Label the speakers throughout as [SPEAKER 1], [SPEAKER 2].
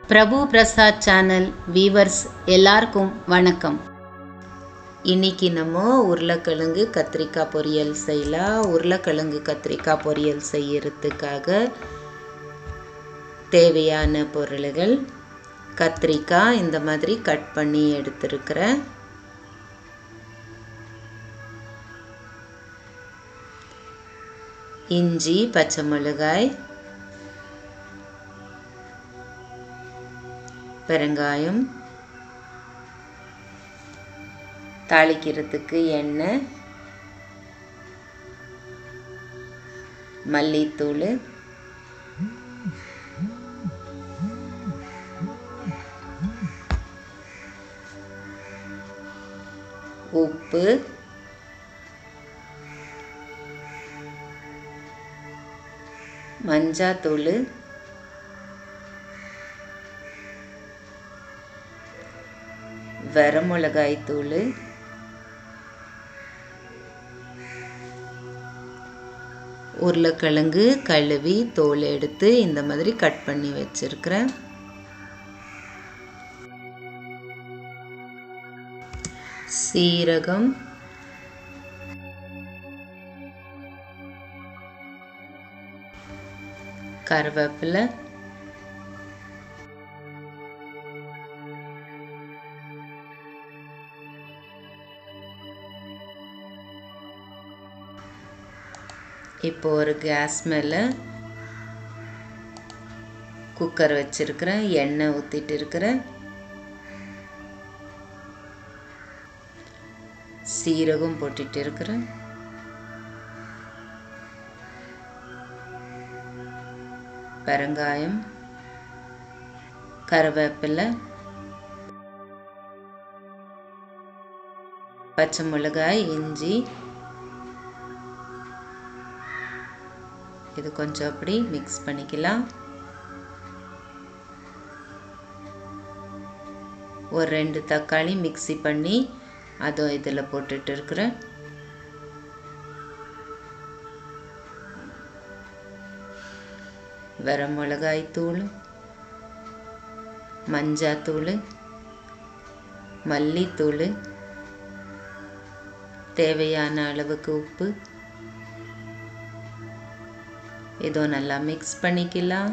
[SPEAKER 1] பிரபு Prasad channel viewers எல்லாருக்கும் வணக்கம் இன்னைக்கு நம்ம உருளைக்கிழங்கு கத்திரிக்காய் பொரியல் செய்யலாம் உருளைக்கிழங்கு கத்திரிக்காய் பொரியல் செய்யறதுக்காக தேவையான பொருள்கள் கத்திரிக்காய் இந்த மாதிரி கட் பண்ணி எடுத்துருக்கிறேன் இஞ்சி பச்சை மிளகாய் பெருங்காயம் தாளிக்கிறதுக்கு எண்ணெய் மல்லித்தூள் உப்பு மஞ்சாத்தூள் வரமிளகாய் தூள் உருளைக்கிழங்கு கழுவி தோல் எடுத்து இந்த மாதிரி கட் பண்ணி வச்சிருக்கிறேன் சீரகம் கருவேப்பிலை இப்போ ஒரு கேஸ் மேலே குக்கர் வச்சிருக்கிறேன் எண்ணெய் ஊற்றிட்டு இருக்கிறேன் சீரகம் போட்டுட்டு இருக்கிறேன் பெருங்காயம் கருவேப்பிலை பச்சை மிளகாய் இஞ்சி இது கொஞ்சம் அப்படி மிக்ஸ் பண்ணிக்கலாம் ஒரு ரெண்டு தக்காளி மிக்ஸி பண்ணி அதுவும் இதில் போட்டுட்டு இருக்கிறேன் வர மிளகாய் தூள் மஞ்சாத்தூள் மல்லித்தூள் தேவையான அளவுக்கு உப்பு இதோ நல்லா மிக்ஸ் பண்ணிக்கலாம்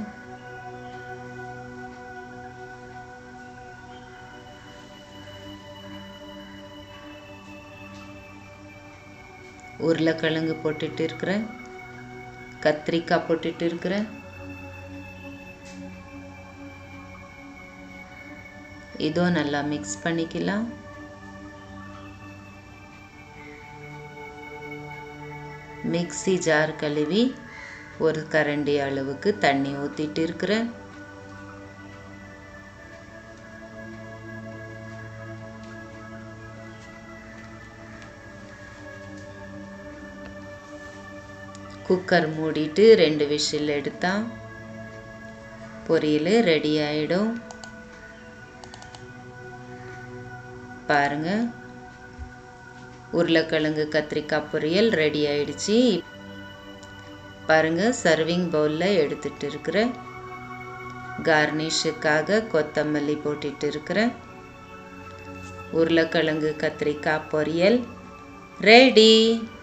[SPEAKER 1] உருளைக்கிழங்கு போட்டுட்டு இருக்கிறேன் கத்திரிக்காய் போட்டுட்டு இருக்கிறேன் இதோ நல்லா மிக்ஸ் பண்ணிக்கலாம் மிக்ஸி ஜார் கழுவி ஒரு கரண்டி அளவுக்கு தண்ணி ஊற்றிட்டு இருக்கிறேன் குக்கர் மூடிட்டு ரெண்டு விசில் எடுத்தா பொரியல் ரெடி ஆயிடும் பாருங்க உருளைக்கிழங்கு கத்திரிக்காய் பொரியல் ரெடி ஆயிடுச்சு பாருங்க சர்விங் பவுலில் எடுத்துட்டு இருக்கிறேன் கார்னிஷுக்காக கொத்தமல்லி போட்டுட்டு இருக்கிறேன் உருளைக்கிழங்கு கத்திரிக்காய் பொரியல் ரெடி